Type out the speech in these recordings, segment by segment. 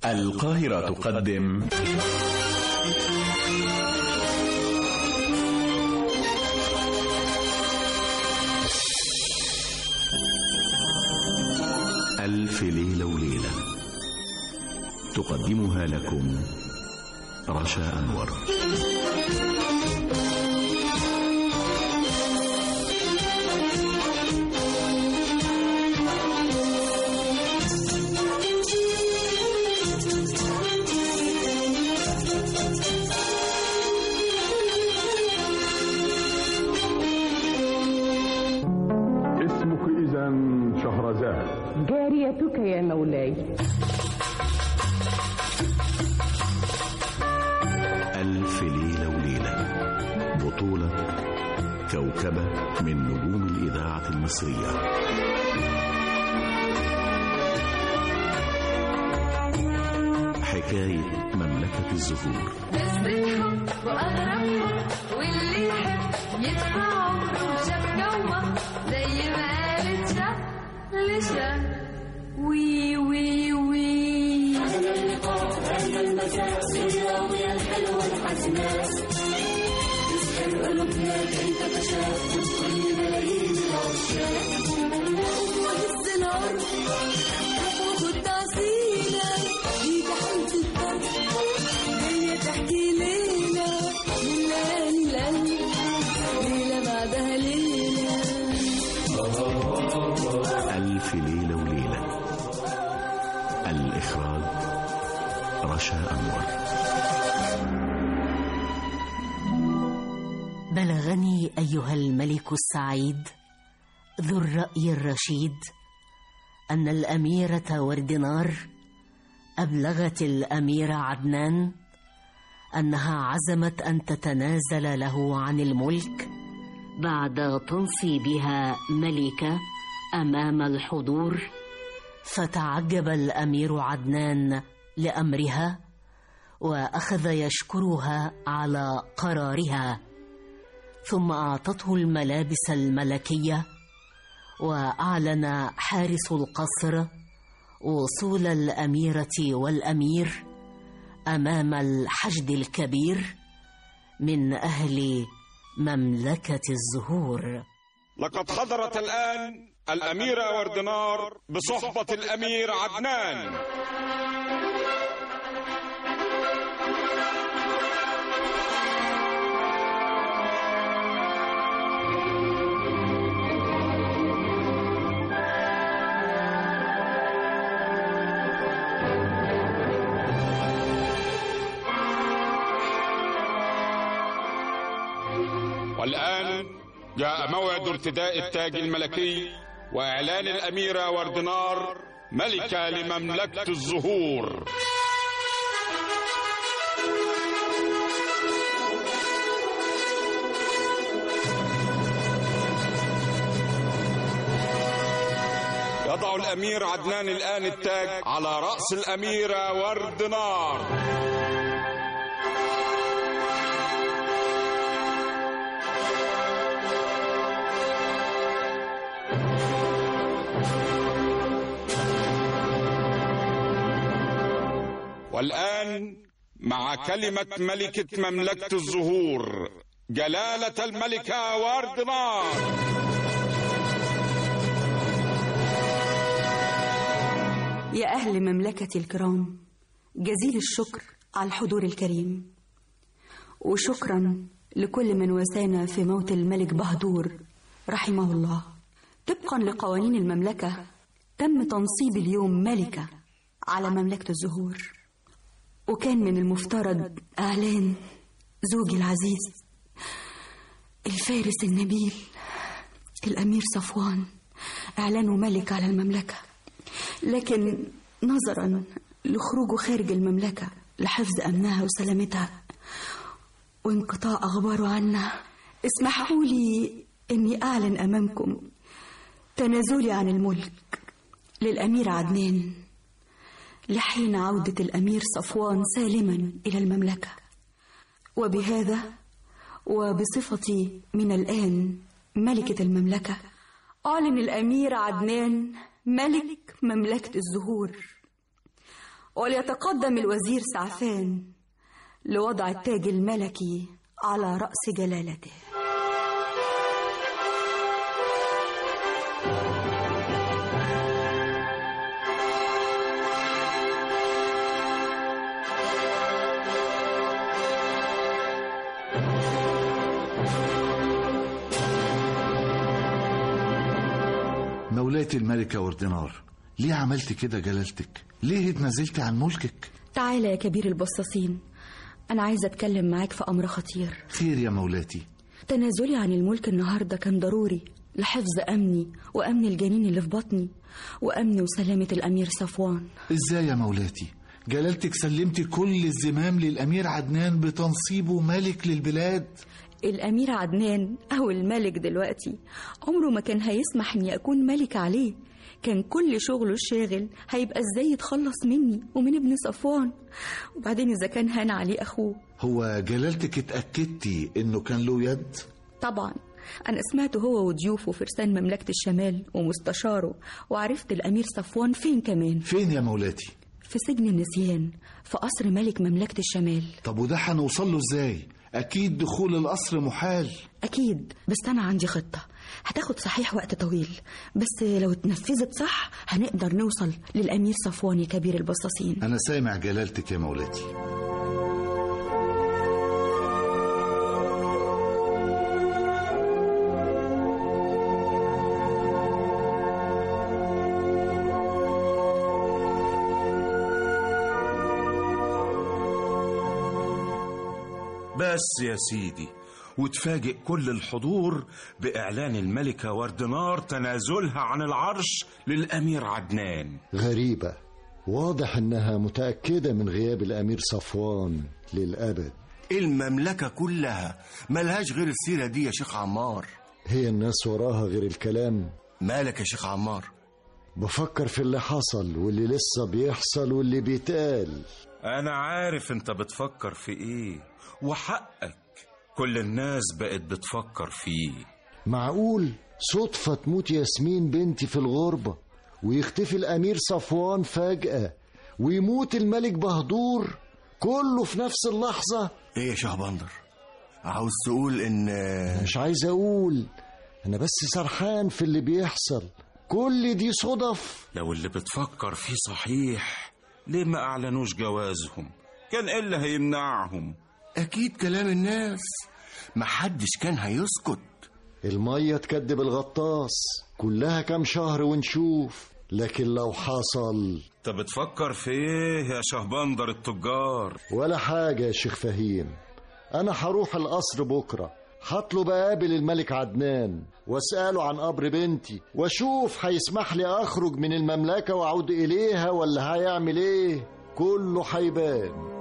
القاهرة تقدم ألف ليلة وليلة تقدمها لكم رشا أنور اسمك إذا شهرزاد جاريتك يا مولاي ألف ليلة وليلة بطولة كوكبة من نجوم الإذاعة المصرية حكاية مملكة الزهور قصة حب وأغرب حب واللي يحب يدفع عمره وشاف جوه زي ما قالت شاف لشاف وي وي وي وهز الأرض وخد عصينا دي تحت الأرض هي تحكي ليلة من ليلة ليلة بعدها ليلة ألف ليلة وليلة الإخراج رشا أنور بلغني ايها الملك السعيد ذو الراي الرشيد ان الاميره وردنار ابلغت الامير عدنان انها عزمت ان تتنازل له عن الملك بعد تنصيبها ملكه امام الحضور فتعجب الامير عدنان لامرها واخذ يشكرها على قرارها ثم اعطته الملابس الملكيه واعلن حارس القصر وصول الاميره والامير امام الحشد الكبير من اهل مملكه الزهور لقد حضرت الآن الأميرة وردنار بصحبة الأمير عدنان والآن جاء موعد ارتداء التاج الملكي وإعلان الأميرة وردنار ملكة لمملكة الزهور يضع الأمير عدنان الآن التاج على رأس الأميرة وردنار والآن مع كلمة ملكة مملكة الزهور جلالة الملكة وردنار يا أهل مملكتي الكرام جزيل الشكر على الحضور الكريم وشكرا لكل من وسانا في موت الملك بهدور رحمه الله طبقا لقوانين المملكة تم تنصيب اليوم ملكة على مملكة الزهور وكان من المفترض إعلان زوجي العزيز الفارس النبيل الأمير صفوان إعلانه ملك على المملكة لكن نظرا لخروجه خارج المملكة لحفظ أمنها وسلامتها وانقطاع أخباره عنا اسمحوا لي أني أعلن أمامكم تنازلي عن الملك للأمير عدنان لحين عودة الأمير صفوان سالما إلى المملكة وبهذا وبصفتي من الآن ملكة المملكة أعلن الأمير عدنان ملك مملكة الزهور وليتقدم الوزير سعفان لوضع التاج الملكي على رأس جلالته مولاتي الملكة وردنار ليه عملت كده جلالتك ليه اتنازلت عن ملكك تعالى يا كبير البصاصين أنا عايزة أتكلم معاك في أمر خطير خير يا مولاتي تنازلي عن الملك النهاردة كان ضروري لحفظ أمني وأمن الجنين اللي في بطني وأمن وسلامة الأمير صفوان ازاي يا مولاتي جلالتك سلمت كل الزمام للأمير عدنان بتنصيبه ملك للبلاد الأمير عدنان أو الملك دلوقتي عمره ما كان هيسمح إني أكون ملك عليه كان كل شغله الشاغل هيبقى إزاي يتخلص مني ومن ابن صفوان وبعدين إذا كان هان عليه أخوه هو جلالتك اتأكدتي انه كان له يد طبعا أنا سمعته هو وضيوفه فرسان مملكة الشمال ومستشاره وعرفت الأمير صفوان فين كمان فين يا مولاتي في سجن النسيان في قصر ملك مملكة الشمال طب وده هنوصل له ازاي اكيد دخول القصر محال أكيد بس أنا عندي خطة هتاخد صحيح وقت طويل بس لو اتنفذت صح هنقدر نوصل للأمير صفوان يا كبير البصاصين انا سامع جلالتك يا مولاتي بس يا سيدي وتفاجئ كل الحضور بإعلان الملكة وردنار تنازلها عن العرش للأمير عدنان غريبة واضح انها متأكدة من غياب الامير صفوان للأبد المملكة كلها ملهاش غير السيرة دي يا شيخ عمار هي الناس وراها غير الكلام مالك يا شيخ عمار بفكر في اللي حصل واللي لسه بيحصل واللي بيتقال أنا عارف أنت بتفكر في إيه وحقك كل الناس بقت بتفكر فيه معقول صدفة تموت ياسمين بنتي في الغربة ويختفي الأمير صفوان فجأة ويموت الملك بهدور كله في نفس اللحظة ايه يا شيخ بندر عاوز تقول ان مش عايز أقول أنا بس سرحان في اللي بيحصل كل دي صدف لو اللي بتفكر فيه صحيح ليه ما أعلنوش جوازهم كان إيه اللي هيمنعهم اكيد كلام الناس محدش كان هيسكت المية تكدب الغطاس كلها كام شهر ونشوف لكن لو حصل انت بتفكر في ايه يا شهبندر التجار ولا حاجة يا شيخ فهيم أنا هروح القصر بكرة هطلب أقابل الملك عدنان وأسأله عن قبر بنتي وأشوف هيسمح لي أخرج من المملكة وأعود إليها ولا هيعمل إيه كله هيبان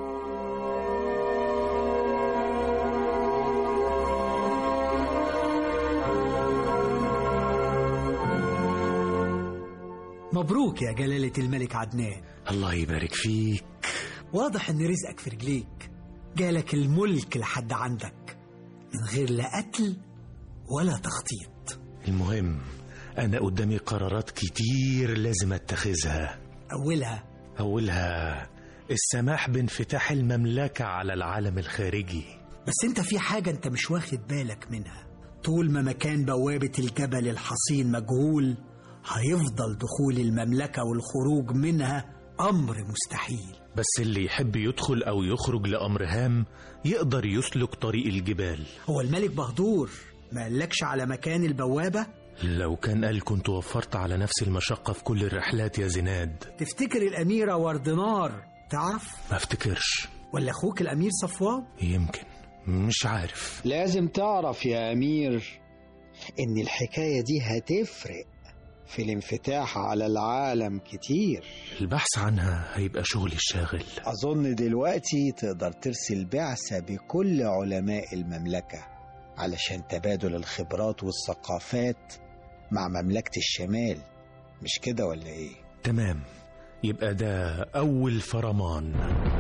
مبروك يا جلالة الملك عدنان الله يبارك فيك واضح ان رزقك في رجليك جالك الملك لحد عندك من غير لا قتل ولا تخطيط المهم أنا قدامي قرارات كتير لازم أتخذها أولها أولها السماح بانفتاح المملكة على العالم الخارجي بس انت في حاجة انت مش واخد بالك منها طول ما مكان بوابة الجبل الحصين مجهول هيفضل دخول المملكة والخروج منها أمر مستحيل بس اللي يحب يدخل أو يخرج لأمر هام يقدر يسلك طريق الجبال هو الملك بهدور ما قالكش على مكان البوابة لو كان قال كنت وفرت على نفسي المشقة في كل الرحلات يا زناد تفتكر الأميرة وردنار تعرف ما افتكرش ولا أخوك الأمير صفوان يمكن مش عارف لازم تعرف يا أمير إن الحكاية دي هتفرق في الانفتاح على العالم كتير البحث عنها هيبقى شغلي الشاغل أظن دلوقتي تقدر ترسل بعثة بكل علماء المملكة علشان تبادل الخبرات والثقافات مع مملكة الشمال مش كده ولا إيه؟ تمام يبقى ده أول فرمان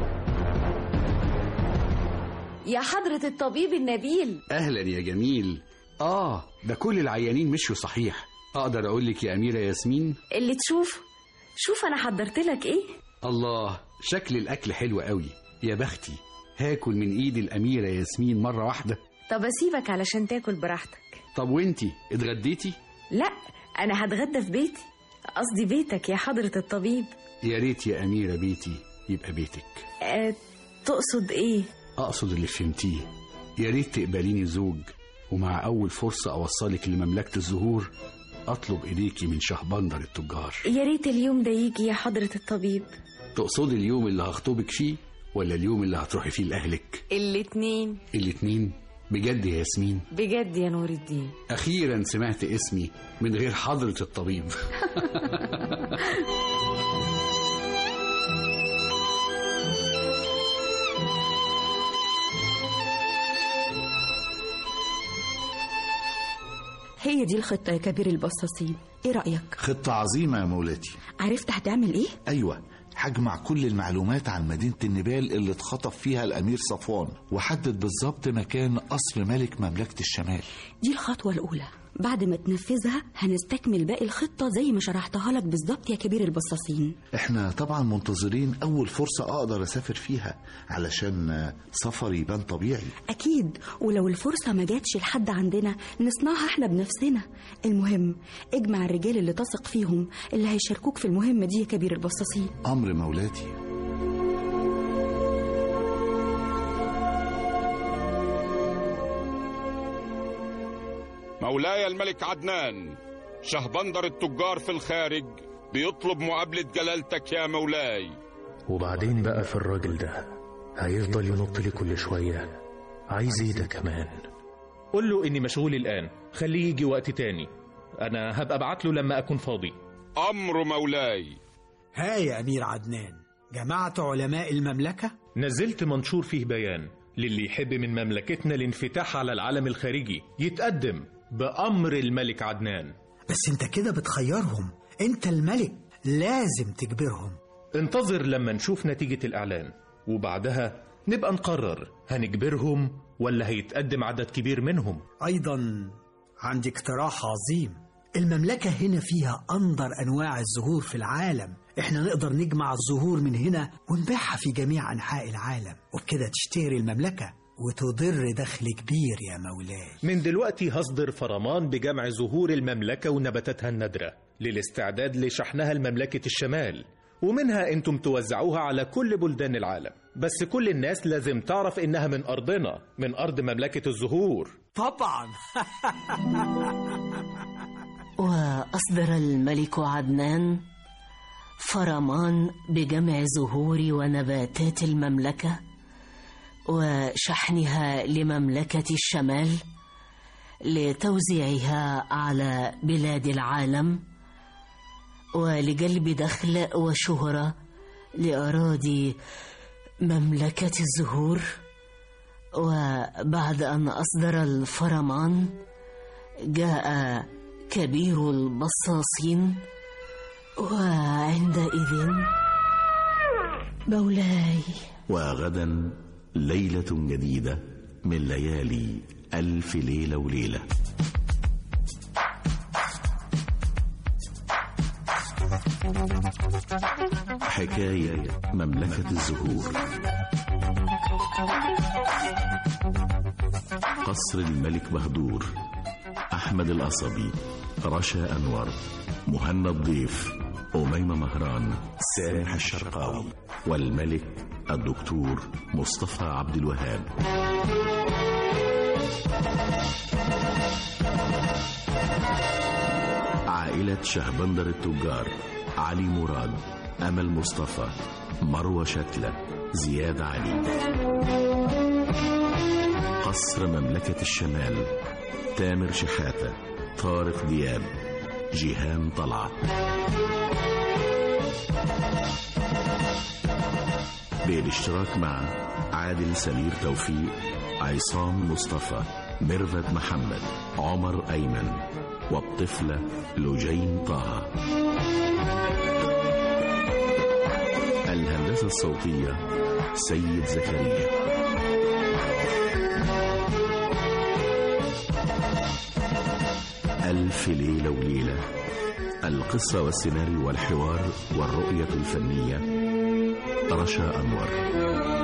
يا حضرة الطبيب النبيل أهلا يا جميل آه ده كل العيانين مشوا صحيح أقدر أقول لك يا أميرة ياسمين اللي تشوف شوف أنا حضرت لك إيه الله شكل الأكل حلو قوي يا بختي هاكل من إيد الأميرة ياسمين مرة واحدة طب اسيبك علشان تاكل براحتك طب وانتي اتغديتي لا انا هتغدى في بيتي قصدي بيتك يا حضرة الطبيب يا ريت يا أميرة بيتي يبقى بيتك أه تقصد ايه أقصد اللي فهمتيه يا ريت تقبليني زوج ومع أول فرصة أوصلك لمملكة الزهور أطلب إيديكي من شهبندر التجار يا ريت اليوم ده يجي يا حضرة الطبيب تقصدي اليوم اللي هخطبك فيه ولا اليوم اللي هتروحي فيه لأهلك الاتنين الاتنين بجد يا ياسمين بجد يا نور الدين أخيرا سمعت اسمي من غير حضرة الطبيب هي دي الخطة يا كبير البصاصين ايه رأيك؟ خطة عظيمة يا مولاتي عرفت هتعمل ايه؟ أيوة هجمع كل المعلومات عن مدينة النبال اللي اتخطف فيها الأمير صفوان وحدد بالظبط مكان قصر ملك مملكة الشمال دي الخطوة الأولى بعد ما تنفذها هنستكمل باقي الخطة زي ما شرحتها لك بالظبط يا كبير البصاصين احنا طبعا منتظرين أول فرصة أقدر أسافر فيها علشان سفري يبان طبيعي أكيد ولو الفرصة ما جاتش لحد عندنا نصنعها احنا بنفسنا المهم اجمع الرجال اللي تثق فيهم اللي هيشاركوك في المهمة دي يا كبير البصاصين أمر مولاتي مولاي الملك عدنان شهبندر التجار في الخارج بيطلب مقابلة جلالتك يا مولاي وبعدين بقى في الراجل ده هيفضل ينط لي كل شوية عايز ايه ده كمان قول له اني مشغول الان خليه يجي وقت تاني انا هبقى ابعت له لما اكون فاضي أمر مولاي ها يا أمير عدنان جمعت علماء المملكة؟ نزلت منشور فيه بيان للي يحب من مملكتنا الانفتاح على العالم الخارجي يتقدم بأمر الملك عدنان بس انت كده بتخيرهم انت الملك لازم تجبرهم انتظر لما نشوف نتيجة الإعلان وبعدها نبقى نقرر هنجبرهم ولا هيتقدم عدد كبير منهم أيضا عندي اقتراح عظيم المملكة هنا فيها أندر أنواع الزهور في العالم احنا نقدر نجمع الزهور من هنا ونبيعها في جميع أنحاء العالم وبكده تشتري المملكة وتضر دخل كبير يا مولاي من دلوقتي هصدر فرمان بجمع زهور المملكة ونباتاتها النادرة للاستعداد لشحنها لمملكة الشمال ومنها انتم توزعوها على كل بلدان العالم بس كل الناس لازم تعرف انها من ارضنا من ارض مملكة الزهور طبعا وأصدر الملك عدنان فرمان بجمع زهور ونباتات المملكة وشحنها لمملكة الشمال لتوزيعها على بلاد العالم ولجلب دخل وشهرة لأراضي مملكة الزهور وبعد أن أصدر الفرمان جاء كبير البصاصين وعندئذ مولاي وغدا ليلة جديدة من ليالي ألف ليلة وليلة حكاية مملكة الزهور قصر الملك بهدور أحمد القصبي رشا أنور مهنا الضيف أميمة مهران سامح الشرقاوي والملك الدكتور مصطفى عبد الوهاب عائلة شهبندر التجار علي مراد أمل مصطفى مروة شتلة زياد علي قصر مملكة الشمال تامر شحاتة طارق دياب جيهان طلعت بالاشتراك مع عادل سمير توفيق عصام مصطفى ميرفت محمد عمر أيمن والطفلة لجين طه الهندسة الصوتية سيد زكريا ألف ليلة وليلة القصة والسيناريو والحوار والرؤية الفنية رشا أنور